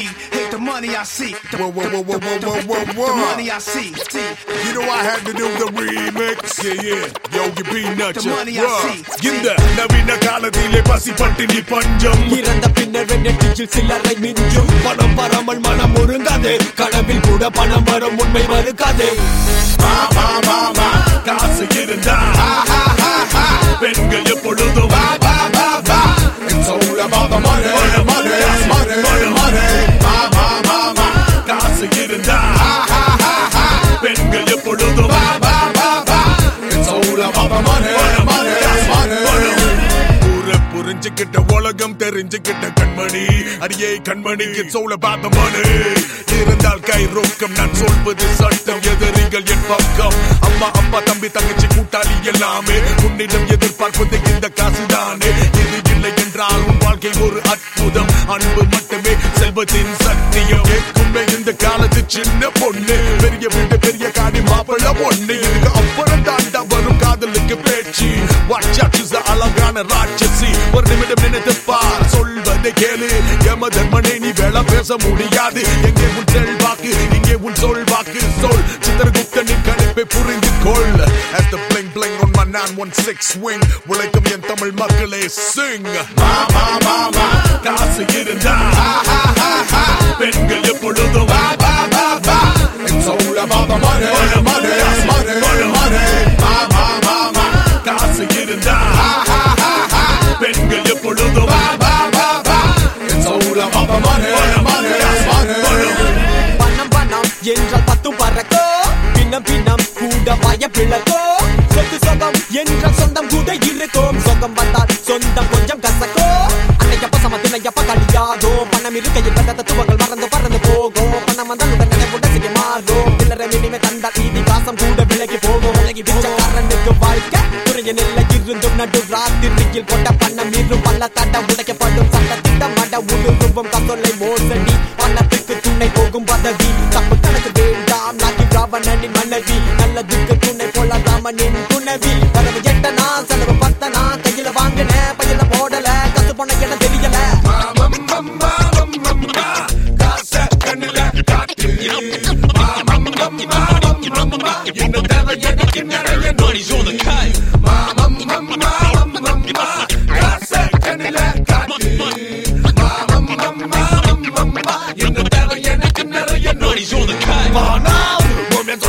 see. Hate the money I see. The, Whoa, whoa, whoa, whoa, whoa, whoa, whoa, the whoa. money I see. see. You know I had to do the remix. Yeah, yeah. Yogi Peanut. The money I see. இந்த நவீன காலத்திலே பசி பட்டினி பஞ்சம் இறந்த பின்னர் நெட்டியில் சில்லறை மிஞ்சும் பணம் வராமல் மனம் ஒருங்காது கனவில் கூட பணம் வரும் உண்மை மறுக்காது வா, வா, வா, வா. காசு இருந்தா பெண்கள் எப்பொழுதும் வா, வா, வா, வா. It's all about the money, money, money, money, money. வா, வா, வா, வா. காசு இருந்தா பெண்கள் எப்பொழுதும் வா, வா, வா, வா. It's all about the money, money, money. ஊரை புரிஞ்சுக்கிட்ட உலகம் தெரிஞ்சுக்கிட்ட கண்மணி அடியே கண்மணி it's all about the money இருந்தால் கை ரொக்கம் நான் சொல்வது சட்டம் எதிரிகள் என் பக்கம் அம்மா அப்பா தம்பி தங்கச்சி கூட்டாளி எல்லாமே உன்னிடம் எதிர்பார்ப்பது இந்த காசுதானே இது இல்லை என்றால் உன் வாழ்க்கை ஒரு அற்புதம் அன்பு மட்டுமே செல்வத்தின் சத்தியம் கேட்குமே இந்த காலத்து சின்ன பொண்ணு பெரிய வீடு பெரிய காடி மாப்பிள்ள பொண்ணு இதுக்கு அப்புறம் தாண்டா வரும் காதலுக்கு பேச்சு வாட்சாட்சி அழகான ராட்சசி ஒரு நிமிடம் நினைத்து பார் சொல்வதை கேளு எம தர்மனே நீ வேலை பேச முடியாது எங்கே உன் செல்வாக்கு இங்கே உன் சொல்வாக்கு சொல் சித்திரகுப்தனின் கணிப்பை புரிந்து கொள் as the bling bling on my 916 swing உழைக்கும் என் தமிழ் மக்களே sing வா வா வா வா காசு இருந்தா பெண்கள் எப்பொழுதும் வா வா வா வா It's all about the money, money, money, money, money. வா வா வா வா காசு இருந்தா பெண்கள் எப்பொழுதும் வா வா வா வா It's all about the money, money, money. பணம் பணம் என்றால் பத்தும் பறக்கோ பின்னம் பின்னம் கூட பய பிளக்கோ சொத்து சொகம் என்றால் சொந்தம் கூட இருக்கும் சொகம் வந்தால் சொந்தம் கொஞ்சம் கசக்கோ அன்னையப்ப சமத்தினையப்ப கடியாதோ பணம் இருக்கையில் வந்த தத்துவங்கள் மறந்து பறந்து போகும் பணம் வந்தால் உடனே நினைவுட செய்ய மாறும் பிள்ளரை மினிமே தந்தால் ஈதி காசம் கூட விலகி போகும் விலகி பிச்சைக்காரனுக்கு வாழ்க்கை துறைய நெல்ல இருந்தும் நடு ராத்திரியில் போட்ட பணம் இரும் பல்ல தட உடைக்கப்படும் சட்ட திட்டம் மட உருவம் கசொல்லை மோசடி பணத்துக்கு துணை போகும் பதவி தப்பு கணக்கு வேண்டாம் நாக்கி ராவணனின் மனைவி நல்லதுக்கு துணை போல ராமனின் துணவி வரவு எட்டனா செலவு பத்தனா கையில வாங்கின பையில போடல கத்து போன இடம் தெரியல Money's on the cut. Money's on the cut.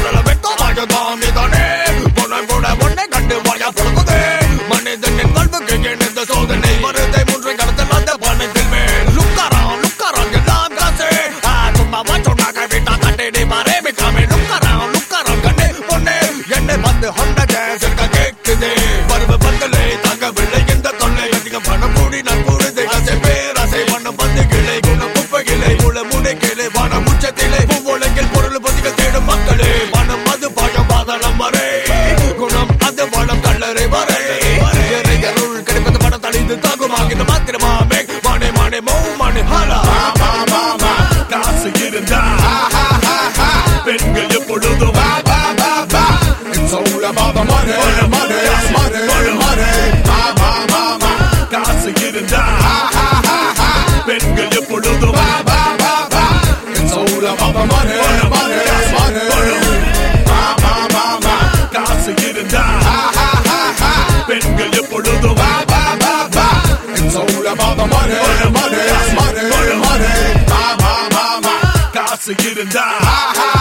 சோதனை மருதை மூன்று கடத்தல் அந்த பணத்தில் மேல் லுக்காராம் லுக்காராம் எல்லாம் காசு ஆ, சும்மாவா சொன்னாங்க வீட்டா கட்டே மாறே மிக்காமே லுக்காராம் லுக்காராம் கண்ணே பொண்ணே என்னை வந்து ஹொண்ட கேஸ் இருக்க கேக்குது பருவ பந்தலே தங்கவில்லை இந்த தொல்லை அதிகம் பணம் கூடி நான் கூடுது ஆசை பேராசை பணம் வந்து கிளை குணம் குப்பை கிளை முளை முனை கிளை வானம் உச்சத்திலே பூவுலகில் பொருள் பொதிகள் தேடும் மக்களே பணம் அது பழம் பாதளம் வரை குணம் அது வளம் கல்லறை வரை இறை அருள் கிடைப்பது பணம் தழிந்து தாங்குமாகின மாத்திரமா மேக் மானே மானே மௌ மானே ஹாலா காசு இருந்தா பெண்கள் எப்பொழுதும் வா வா வா வா It's all about the money, money, money, money, money. வா வா வா வா காசு இருந்தா பெண்கள் எப்பொழுதும் வா வா வா வா It's all about the money, money, money. வா வா வா வா காசு இருந்தா பெண்கள் எப்பொழுதும் வா வா வா வா It's all about the money, money, money, money. வா வா வா வா காசு இருந்தா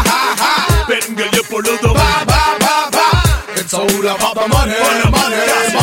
பெண்கள் எப்பொழுதும் வா வா வா வா It's all about the money, money, money.